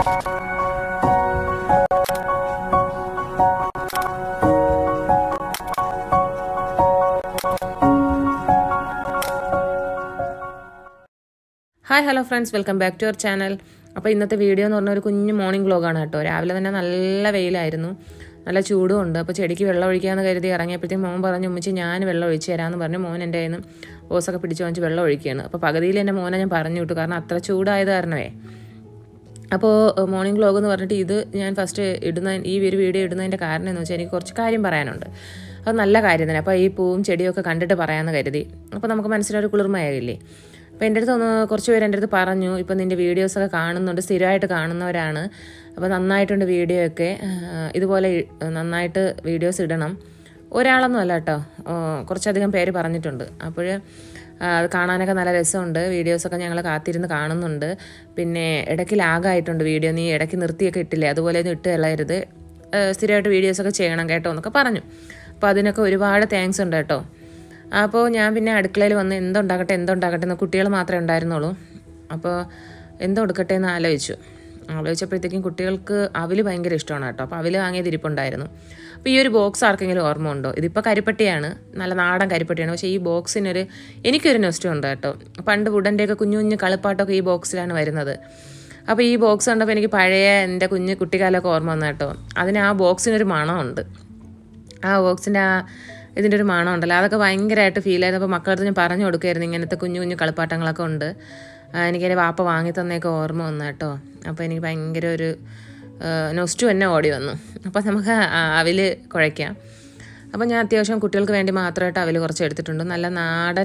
hi hello friends welcome back to our channel അപ്പോൾ ഇന്നത്തെ video എന്ന് പറഞ്ഞാൽ ഒരു കുഞ്ഞു മോർണിംഗ് വ്ളോഗാണ് കേട്ടോ രാവിലെ തന്നെ നല്ല വെയിലായിരുന്നു നല്ല ചൂടും ഉണ്ട് അപ്പോൾ ചെടിക്ക് വെള്ളം ഒഴിക്കാമെന്ന് കരുതി ഇറങ്ങിയപ്പോഴത്തേക്കും മോൻ പറഞ്ഞു ഉമ്മച്ചി ഞാൻ വെള്ളം ഒഴിച്ച് തരാമെന്ന് പറഞ്ഞു മോൻ എൻ്റെ കയ്യിൽ നിന്ന് ഓസൊക്കെ പിടിച്ച് വാങ്ങിച്ച് വെള്ളം ഒഴിക്കുകയാണ് അപ്പോൾ പകുതിയിൽ എൻ്റെ മോനെ ഞാൻ പറഞ്ഞു വിട്ടു കാരണം അത്ര ചൂടായത് കാരണമേ അപ്പോൾ മോർണിംഗ് വ്ളോഗ് എന്ന് പറഞ്ഞിട്ട് ഇത് ഞാൻ ഫസ്റ്റ് ഇടുന്ന ഈ ഒരു വീഡിയോ ഇടുന്നതിൻ്റെ കാരണം എന്ന് വെച്ചാൽ എനിക്ക് കുറച്ച് കാര്യം പറയാനുണ്ട് അത് നല്ല കാര്യം തന്നെ അപ്പോൾ ഈ പൂവും ചെടിയൊക്കെ കണ്ടിട്ട് പറയാമെന്ന് കരുതി അപ്പോൾ നമുക്ക് മനസ്സിലൊരു കുളിർമയാകില്ലേ അപ്പോൾ എൻ്റെ അടുത്ത് ഒന്ന് കുറച്ച് പേര് എൻ്റെ അടുത്ത് പറഞ്ഞു ഇപ്പോൾ നിൻ്റെ വീഡിയോസൊക്കെ കാണുന്നുണ്ട് സ്ഥിരമായിട്ട് കാണുന്നവരാണ് അപ്പോൾ നന്നായിട്ടുണ്ട് വീഡിയോ ഒക്കെ ഇതുപോലെ നന്നായിട്ട് വീഡിയോസ് ഇടണം ഒരാളൊന്നും അല്ല കേട്ടോ കുറച്ചധികം പേര് പറഞ്ഞിട്ടുണ്ട് അപ്പോൾ അത് കാണാനൊക്കെ നല്ല രസമുണ്ട് വീഡിയോസൊക്കെ ഞങ്ങൾ കാത്തിരുന്ന് കാണുന്നുണ്ട് പിന്നെ ഇടയ്ക്ക് ലാഗായിട്ടുണ്ട് വീഡിയോ നീ ഇടയ്ക്ക് നിർത്തിയൊക്കെ ഇട്ടില്ലേ അതുപോലെ ഒന്നും ഇട്ട് കളയരുത് സ്ഥിരമായിട്ട് വീഡിയോസൊക്കെ ചെയ്യണം കേട്ടോ എന്നൊക്കെ പറഞ്ഞു അപ്പോൾ അതിനൊക്കെ ഒരുപാട് താങ്ക്സ് ഉണ്ട് കേട്ടോ അപ്പോൾ ഞാൻ പിന്നെ അടുക്കളയിൽ വന്ന് എന്തുണ്ടാക്കട്ടെ എന്തുണ്ടാക്കട്ടെ എന്ന് കുട്ടികൾ മാത്രമേ ഉണ്ടായിരുന്നുള്ളൂ അപ്പോൾ എന്തുകൊടുക്കട്ടെ എന്ന് ആലോചിച്ചു ആലോചിച്ചപ്പോഴത്തേക്കും കുട്ടികൾക്ക് അവല് ഭയങ്കര ഇഷ്ടമാണ് കേട്ടോ അപ്പോൾ അവല് വാങ്ങിയത് ഇരിപ്പുണ്ടായിരുന്നു അപ്പോൾ ഈ ഒരു ബോക്സ് ആർക്കെങ്കിലും ഓർമ്മ ഉണ്ടോ ഇതിപ്പോൾ കരിപ്പട്ടിയാണ് നല്ല നാടൻ കരിപ്പട്ടിയാണ് പക്ഷേ ഈ ബോക്സിനൊരു എനിക്കൊരു നെസ്റ്റ് ഉണ്ട് കേട്ടോ പണ്ട് വുഡൻ്റെയൊക്കെ കുഞ്ഞു കുഞ്ഞു കളിപ്പാട്ടൊക്കെ ഈ ബോക്സിലാണ് വരുന്നത് അപ്പോൾ ഈ ബോക്സ് കണ്ടപ്പോൾ എനിക്ക് പഴയ എൻ്റെ കുഞ്ഞ് കുട്ടിക്കാലമൊക്കെ ഓർമ്മ വന്നു കേട്ടോ അതിന് ആ ബോക്സിനൊരു മണമുണ്ട് ആ ബോക്സിൻ്റെ ആ ഇതിൻ്റെ ഒരു മണം ഉണ്ടല്ലോ അതൊക്കെ ഭയങ്കരമായിട്ട് ഫീൽ ആയിരുന്നു അപ്പോൾ മക്കളടുത്ത് ഞാൻ പറഞ്ഞു കൊടുക്കുമായിരുന്നു ഇങ്ങനത്തെ കുഞ്ഞു കുഞ്ഞു കളിപ്പാട്ടങ്ങളൊക്കെ ഉണ്ട് എനിക്കെൻ്റെ വാപ്പ വാങ്ങി തന്നേക്കെ ഓർമ്മ വന്നു കേട്ടോ അപ്പോൾ എനിക്ക് ഭയങ്കര ഒരു നൊസ്റ്റു തന്നെ ഓടി വന്നു അപ്പോൾ നമുക്ക് അവിൽ കുഴയ്ക്കാം അപ്പോൾ ഞാൻ അത്യാവശ്യം കുട്ടികൾക്ക് വേണ്ടി മാത്രമായിട്ട് അവിൽ കുറച്ച് എടുത്തിട്ടുണ്ട് നല്ല നാടൻ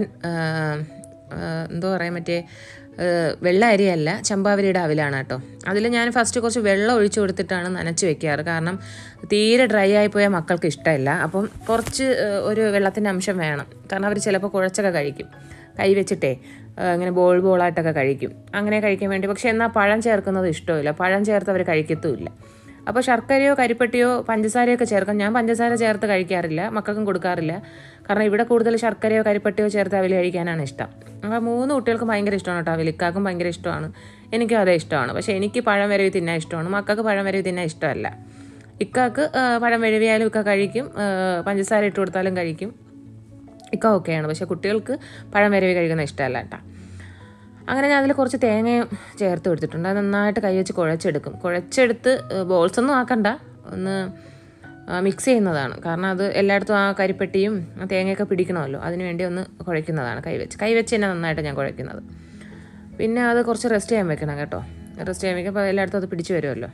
എന്തോ പറയാൻ മറ്റേ വെള്ള അരിയല്ല ചമ്പാവരിയുടെ അവിലാണ് കേട്ടോ അതിൽ ഞാൻ ഫസ്റ്റ് കുറച്ച് വെള്ളം ഒഴിച്ചു കൊടുത്തിട്ടാണ് നനച്ച് വെക്കാറ് കാരണം തീരെ ഡ്രൈ ആയിപ്പോയാൽ മക്കൾക്ക് ഇഷ്ടമില്ല അപ്പം കുറച്ച് ഒരു വെള്ളത്തിൻ്റെ അംശം വേണം കാരണം അവർ ചിലപ്പോൾ കുഴച്ചൊക്കെ കഴിക്കും കൈ വെച്ചിട്ടേ ഇങ്ങനെ ബോൾ ബോളായിട്ടൊക്കെ കഴിക്കും അങ്ങനെ കഴിക്കാൻ വേണ്ടി പക്ഷേ എന്നാൽ പഴം ചേർക്കുന്നത് ഇഷ്ടമില്ല പഴം ചേർത്ത് അവർ കഴിക്കത്തുമില്ല അപ്പോൾ ശർക്കരയോ കരിപ്പട്ടിയോ പഞ്ചസാരയോ ഒക്കെ ചേർക്കാം ഞാൻ പഞ്ചസാര ചേർത്ത് കഴിക്കാറില്ല മക്കൾക്കും കൊടുക്കാറില്ല കാരണം ഇവിടെ കൂടുതൽ ശർക്കരയോ കരിപ്പട്ടിയോ ചേർത്ത് അവൽ കഴിക്കാനാണ് ഇഷ്ടം അപ്പോൾ മൂന്ന് കുട്ടികൾക്കും ഭയങ്കര ഇഷ്ടമാണ് കേട്ടോ അവലിക്കാക്കും ഭയങ്കര ഇഷ്ടമാണ് എനിക്കും അതേ ഇഷ്ടമാണ് പക്ഷേ എനിക്ക് പഴം വരവി തിന്നാൻ ഇഷ്ടമാണ് മക്കൾക്ക് പഴം വരവി തിന്നാൻ ഇഷ്ടമല്ല ഇക്കാക്ക് പഴം വരവിയാലും ഇക്ക കഴിക്കും പഞ്ചസാര ഇട്ട് കൊടുത്താലും കഴിക്കും ഇക്ക ഓക്കെയാണ് പക്ഷേ കുട്ടികൾക്ക് പഴം വരവി കഴിക്കുന്ന ഇഷ്ടമല്ല കേട്ടോ അങ്ങനെ ഞാൻ അതിൽ കുറച്ച് തേങ്ങയും ചേർത്ത് കൊടുത്തിട്ടുണ്ട് അത് നന്നായിട്ട് കൈ വെച്ച് കുഴച്ചെടുക്കും കുഴച്ചെടുത്ത് ബോൾസ് ഒന്നും ആക്കണ്ട ഒന്ന് മിക്സ് ചെയ്യുന്നതാണ് കാരണം അത് എല്ലായിടത്തും ആ കരിപ്പെട്ടിയും തേങ്ങയൊക്കെ പിടിക്കണമല്ലോ അതിന് വേണ്ടി ഒന്ന് കുഴയ്ക്കുന്നതാണ് കൈ വെച്ച് കൈ വെച്ച് തന്നെ നന്നായിട്ട് ഞാൻ കുഴയ്ക്കുന്നത് പിന്നെ അത് കുറച്ച് റെസ്റ്റ് ചെയ്യാൻ വെക്കണം കേട്ടോ റെസ്റ്റ് ചെയ്യാൻ വെക്കുമ്പോൾ എല്ലായിടത്തും അത് പിടിച്ചു വരുമല്ലോ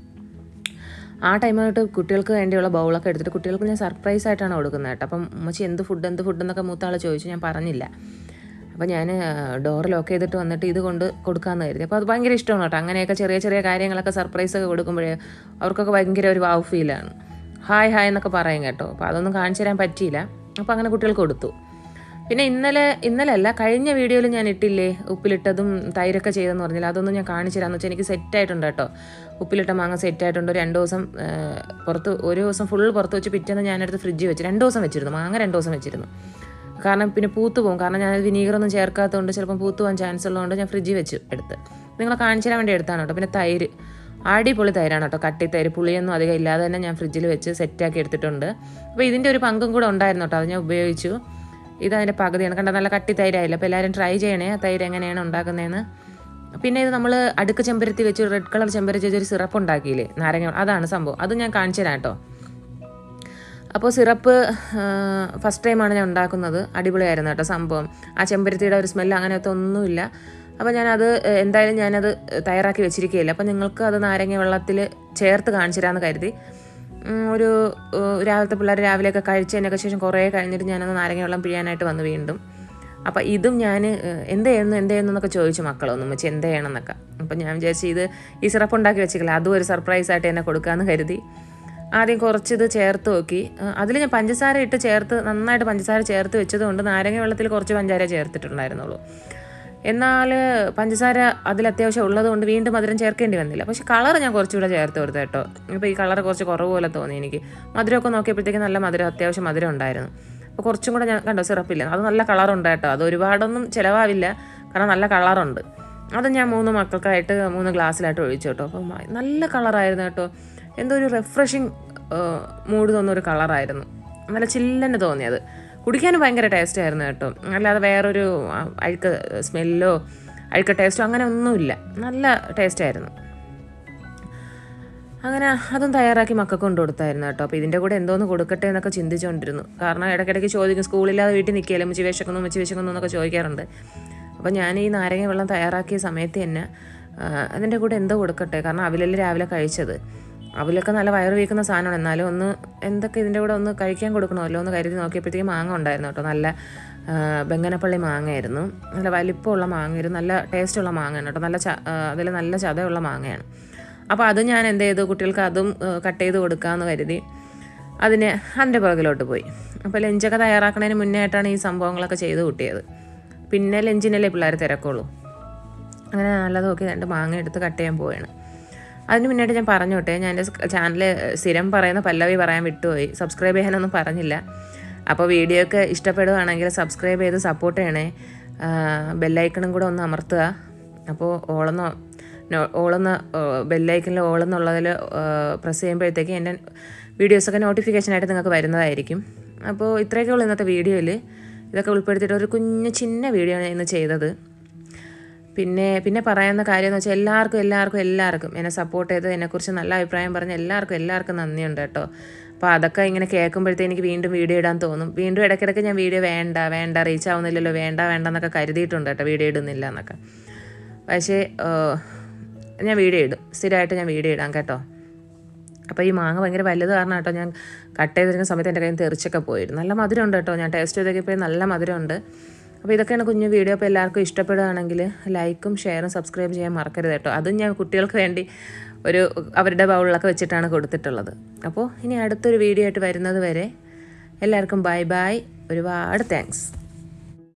ആ ടൈമായിട്ട് കുട്ടികൾക്ക് വേണ്ടിയുള്ള ബൗളൊക്കെ എടുത്തിട്ട് കുട്ടികൾക്ക് ഞാൻ സർപ്രൈസ് ആയിട്ടാണ് കൊടുക്കുന്നത് കേട്ടോ അപ്പം ഉമ്മച്ചി എന്ത് ഫുഡ് എന്ത് ഫുഡ് എന്നൊക്കെ മൂത്താൾ ചോദിച്ചു ഞാൻ പറഞ്ഞില്ല അപ്പോൾ ഞാൻ ഡോർ ലോക്ക് ചെയ്തിട്ട് വന്നിട്ട് ഇത് കൊണ്ട് കൊടുക്കാമെന്ന് കരുതി അപ്പോൾ അത് ഭയങ്കര ഇഷ്ടമാണ് കേട്ടോ അങ്ങനെയൊക്കെ ചെറിയ ചെറിയ കാര്യങ്ങളൊക്കെ സർപ്രൈസ് ഒക്കെ കൊടുക്കുമ്പോഴേ അവർക്കൊക്കെ ഭയങ്കര ഒരു വാവ് ഫീലാണ് ഹായ് ഹായ് എന്നൊക്കെ പറയും കേട്ടോ അപ്പോൾ അതൊന്നും കാണിച്ചു തരാൻ പറ്റിയില്ല അപ്പോൾ അങ്ങനെ കുട്ടികൾക്ക് കൊടുത്തു പിന്നെ ഇന്നലെ ഇന്നലെ അല്ല കഴിഞ്ഞ വീഡിയോയിൽ ഞാൻ ഇട്ടില്ലേ ഉപ്പിലിട്ടതും തൈരൊക്കെ ചെയ്തെന്ന് പറഞ്ഞില്ല അതൊന്നും ഞാൻ കാണിച്ചു തരാമെന്ന് വെച്ചാൽ എനിക്ക് സെറ്റായിട്ടുണ്ട് കേട്ടോ ഉപ്പിലിട്ട മാങ്ങ സെറ്റായിട്ടുണ്ട് രണ്ട് ദിവസം പുറത്ത് ഒരു ദിവസം ഫുൾ പുറത്ത് വെച്ച് പിറ്റേന്ന് ഞാനെടുത്ത് ഫ്രിഡ്ജിൽ വെച്ച് രണ്ട് ദിവസം വെച്ചിരുന്നു മാങ്ങ രണ്ട് ദിവസം വെച്ചിരുന്നു കാരണം പിന്നെ പൂത്ത് പോകും കാരണം ഞാൻ വിനീഗറൊന്നും ചേർക്കാത്തതുകൊണ്ട് ചിലപ്പം പൂത്ത് പോകാൻ ചാൻസ് ഉള്ളതുകൊണ്ട് ഞാൻ ഫ്രിഡ്ജിൽ വെച്ച് എടുത്ത് നിങ്ങളെ കാണിച്ചു തരാൻ വേണ്ടി എടുത്താണ് കേട്ടോ പിന്നെ തൈര് അടിപൊളി തൈരാണ് കേട്ടോ കട്ടി തൈര് പുളിയൊന്നും അധികം ഇല്ലാതെ തന്നെ ഞാൻ ഫ്രിഡ്ജിൽ വെച്ച് സെറ്റാക്കി എടുത്തിട്ടുണ്ട് അപ്പോൾ ഇതിൻ്റെ ഒരു പങ്കും കൂടെ ഉണ്ടായിരുന്നു കേട്ടോ അത് ഞാൻ ഉപയോഗിച്ചു ഇത് അതിൻ്റെ പകുതിയാണ് കണ്ട നല്ല കട്ടി തൈരായില്ല അപ്പോൾ എല്ലാവരും ട്രൈ ചെയ്യണേ ആ തൈര് എങ്ങനെയാണ് ഉണ്ടാക്കുന്നതെന്ന് പിന്നെ ഇത് നമ്മൾ അടുക്ക് ചെമ്പരത്തി വെച്ച് റെഡ് കളർ ചെമ്പരത്തി വെച്ചൊരു സിറപ്പ് ഉണ്ടാക്കിയില്ലേ നാരങ്ങ അതാണ് സംഭവം അത് ഞാൻ കാണിച്ചു തരാം കേട്ടോ അപ്പോൾ സിറപ്പ് ഫസ്റ്റ് ടൈമാണ് ഞാൻ ഉണ്ടാക്കുന്നത് അടിപൊളിയായിരുന്നു കേട്ടോ സംഭവം ആ ചെമ്പരത്തിയുടെ ഒരു സ്മെല്ല് അങ്ങനത്തെ ഒന്നുമില്ല അപ്പോൾ ഞാനത് എന്തായാലും ഞാനത് തയ്യാറാക്കി വെച്ചിരിക്കുകയില്ല അപ്പോൾ നിങ്ങൾക്ക് അത് നാരങ്ങ വെള്ളത്തിൽ ചേർത്ത് കാണിച്ചു തരാമെന്ന് കരുതി ഒരു രാവിലത്തെ പിള്ളേർ രാവിലെയൊക്കെ കഴിച്ചതിനൊക്കെ ശേഷം കുറേ കഴിഞ്ഞിട്ട് ഞാനൊന്ന് നാരങ്ങ വെള്ളം പിഴിയാനായിട്ട് വന്നു വീണ്ടും അപ്പോൾ ഇതും ഞാൻ എന്ത് ചെയ്യുന്നു എന്ത് ചെയ്യുന്നു എന്നൊക്കെ ചോദിച്ചു മക്കളൊന്നും വെച്ച് എന്ത് ചെയ്യണം എന്നൊക്കെ അപ്പോൾ ഞാൻ വിചാരിച്ചു ഇത് ഈ സിറപ്പ് ഉണ്ടാക്കി വെച്ചിട്ടില്ല അതും ഒരു സർപ്രൈസ് ആയിട്ട് എന്നെ കൊടുക്കാമെന്ന് കരുതി ആദ്യം കുറച്ചിത് ചേർത്ത് നോക്കി അതിൽ ഞാൻ പഞ്ചസാര ഇട്ട് ചേർത്ത് നന്നായിട്ട് പഞ്ചസാര ചേർത്ത് വെച്ചതുകൊണ്ട് നാരങ്ങ വെള്ളത്തിൽ കുറച്ച് പഞ്ചസാര ചേർത്തിട്ടുണ്ടായിരുന്നുള്ളൂ എന്നാൽ പഞ്ചസാര അതിൽ അത്യാവശ്യം ഉള്ളതുകൊണ്ട് വീണ്ടും മധുരം ചേർക്കേണ്ടി വന്നില്ല പക്ഷേ കളർ ഞാൻ കുറച്ചുകൂടെ ചേർത്ത് കൊടുത്തു കേട്ടോ ഇപ്പോൾ ഈ കളർ കുറച്ച് കുറവ് പോലെ തോന്നി എനിക്ക് മധുരമൊക്കെ നോക്കിയപ്പോഴത്തേക്ക് നല്ല മധുരം അത്യാവശ്യം മധുരം ഉണ്ടായിരുന്നു അപ്പോൾ കുറച്ചും കൂടെ ഞാൻ കണ്ടോ സിറപ്പില്ല അത് നല്ല കളറുണ്ട് കേട്ടോ അത് ഒരുപാടൊന്നും ചിലവാവില്ല കാരണം നല്ല കളറുണ്ട് അത് ഞാൻ മൂന്ന് മക്കൾക്കായിട്ട് മൂന്ന് ഗ്ലാസ്സിലായിട്ട് ഒഴിച്ചു കേട്ടോ അപ്പം നല്ല കളറായിരുന്നു കേട്ടോ എന്തോ ഒരു റിഫ്രഷിങ് മൂഡ് തോന്നുന്ന ഒരു കളറായിരുന്നു നല്ല ചില്ലന് തോന്നിയത് കുടിക്കാനും ഭയങ്കര ടേസ്റ്റ് ആയിരുന്നു കേട്ടോ അല്ലാതെ വേറൊരു ആ, അഴുക്ക് സ്മെല്ലോ അഴുക്ക ടേസ്റ്റോ അങ്ങനെ ഒന്നുമില്ല നല്ല ടേസ്റ്റ് ആയിരുന്നു അങ്ങനെ അതും തയ്യാറാക്കി മക്കൾക്ക് കൊണ്ട് കൊടുത്തായിരുന്നു കേട്ടോ അപ്പോൾ ഇതിൻ്റെ കൂടെ എന്തോന്ന് കൊടുക്കട്ടെ എന്നൊക്കെ ചിന്തിച്ചുകൊണ്ടിരുന്നു കാരണം ഇടയ്ക്കിടയ്ക്ക് ചോദിക്കും സ്കൂളില്ലാതെ വീട്ടിൽ നിൽക്കില്ല മുച്ചി വിശക്കുന്നു മുച്ചി വിശക്കുന്നു എന്നൊക്കെ ചോദിക്കാറുണ്ട് അപ്പോൾ ഞാൻ ഈ നാരങ്ങ വെള്ളം തയ്യാറാക്കിയ സമയത്ത് തന്നെ ആ, അതിൻ്റെ കൂടെ എന്തോ കൊടുക്കട്ടെ കാരണം അവിലല്ലേ രാവിലെ കഴിച്ചത് അവിലൊക്കെ നല്ല വയറ് വീക്കുന്ന സാധനമാണ് എന്നാലും ഒന്ന് എന്തൊക്കെ ഇതിൻ്റെ കൂടെ ഒന്ന് കഴിക്കാൻ കൊടുക്കണമല്ലോ ഒന്ന് കരുതി നോക്കിയപ്പോഴത്തേക്കും മാങ്ങ ഉണ്ടായിരുന്നു കേട്ടോ നല്ല ആ, ബെങ്ങനപ്പള്ളി മാങ്ങയായിരുന്നു നല്ല വലിപ്പമുള്ള മാങ്ങയായിരുന്നു നല്ല ടേസ്റ്റുള്ള മാങ്ങയാണ് കേട്ടോ നല്ല ച അതിൽ നല്ല ചതയുള്ള മാങ്ങയാണ് അപ്പോൾ അത് ഞാൻ എന്ത് ചെയ്തു കുട്ടികൾക്ക് അതും കട്ട് ചെയ്ത് കൊടുക്കാമെന്ന് കരുതി അതിന് അതിൻ്റെ പുറകിലോട്ട് പോയി അപ്പോൾ ലഞ്ചൊക്കെ തയ്യാറാക്കുന്നതിന് മുന്നേ ആയിട്ടാണ് ഈ സംഭവങ്ങളൊക്കെ ചെയ്ത് കൂട്ടിയത് പിന്നെ ലഞ്ചിനല്ലേ പിള്ളേർ തിരക്കുള്ളൂ അങ്ങനെ നല്ലത് നോക്കി രണ്ട് മാങ്ങ എടുത്ത് കട്ട് ചെയ്യാൻ പോവുകയാണ് അതിന് മുന്നായിട്ട് ഞാൻ പറഞ്ഞു വിട്ടെ ഞാൻ എൻ്റെ ചാനൽ സ്ഥിരം പറയുന്ന പല്ലവി പറയാൻ വിട്ടുപോയി സബ്സ്ക്രൈബ് ചെയ്യാനൊന്നും പറഞ്ഞില്ല അപ്പോൾ വീഡിയോ ഒക്കെ ഇഷ്ടപ്പെടുകയാണെങ്കിൽ സബ്സ്ക്രൈബ് ചെയ്ത് സപ്പോർട്ട് ചെയ്യണേ ബെല്ലൈക്കണും കൂടെ ഒന്ന് അമർത്തുക അപ്പോൾ ഓളെന്നോ നോ- ഓളെന്ന് ബെല്ലൈക്കനിൽ ഓളെന്നുള്ളതിൽ പ്രസ് ചെയ്യുമ്പോഴത്തേക്ക് എൻ്റെ വീഡിയോസൊക്കെ നോട്ടിഫിക്കേഷനായിട്ട് നിങ്ങൾക്ക് വരുന്നതായിരിക്കും അപ്പോൾ ഇത്രയൊക്കെ ഉള്ളൂ ഇന്നത്തെ വീഡിയോയിൽ ഇതൊക്കെ ഉൾപ്പെടുത്തിയിട്ട് ഒരു കുഞ്ഞു ചിന്ന വീഡിയോ ആണ് ഇന്ന് ചെയ്തത് പിന്നെ പിന്നെ പറയുന്ന കാര്യം എന്ന് വെച്ചാൽ എല്ലാവർക്കും എല്ലാവർക്കും എല്ലാവർക്കും എന്നെ സപ്പോർട്ട് ചെയ്ത് എന്നെക്കുറിച്ച് നല്ല അഭിപ്രായം പറഞ്ഞ എല്ലാവർക്കും എല്ലാവർക്കും നന്ദിയുണ്ട് കേട്ടോ അപ്പോൾ അതൊക്കെ ഇങ്ങനെ കേൾക്കുമ്പോഴത്തേ എനിക്ക് വീണ്ടും വീഡിയോ ഇടാൻ തോന്നും വീണ്ടും ഇടയ്ക്കിടയ്ക്ക് ഞാൻ വീഡിയോ വേണ്ട വേണ്ട റീച്ച് ആവുന്നില്ലല്ലോ വേണ്ട വേണ്ട എന്നൊക്കെ കരുതിയിട്ടുണ്ട് കേട്ടോ വീഡിയോ ഇടുന്നില്ല എന്നൊക്കെ പക്ഷേ ഏഹ്, ഞാൻ വീഡിയോ ഇടും സ്ഥിരമായിട്ട് ഞാൻ വീഡിയോ ഇടാം കേട്ടോ അപ്പോൾ ഈ മാങ്ങ ഭയങ്കര വലുത് കാരണം കേട്ടോ ഞാൻ കട്ട് ചെയ്തിരിക്കുന്ന സമയത്ത് എൻ്റെ കയ്യിൽ നിന്ന് തെറിച്ചൊക്കെ പോയിരുന്നു നല്ല മധുരമുണ്ട് കേട്ടോ ഞാൻ ടേസ്റ്റ് ചെയ്തൊക്കെ നല്ല മധുരമുണ്ട് അപ്പോൾ ഇതൊക്കെയാണ് കുഞ്ഞു വീഡിയോ അപ്പോൾ എല്ലാവർക്കും ഇഷ്ടപ്പെടുകയാണെങ്കിൽ ലൈക്കും ഷെയറും സബ്സ്ക്രൈബ് ചെയ്യാൻ മറക്കരുത് കേട്ടോ അതും ഞാൻ കുട്ടികൾക്ക് വേണ്ടി ഒരു അവരുടെ ബൗളിലൊക്കെ വെച്ചിട്ടാണ് കൊടുത്തിട്ടുള്ളത് അപ്പോൾ ഇനി അടുത്തൊരു വീഡിയോ ആയിട്ട് വരുന്നത് വരെ എല്ലാവർക്കും ബൈ ബൈ ഒരുപാട് താങ്ക്സ്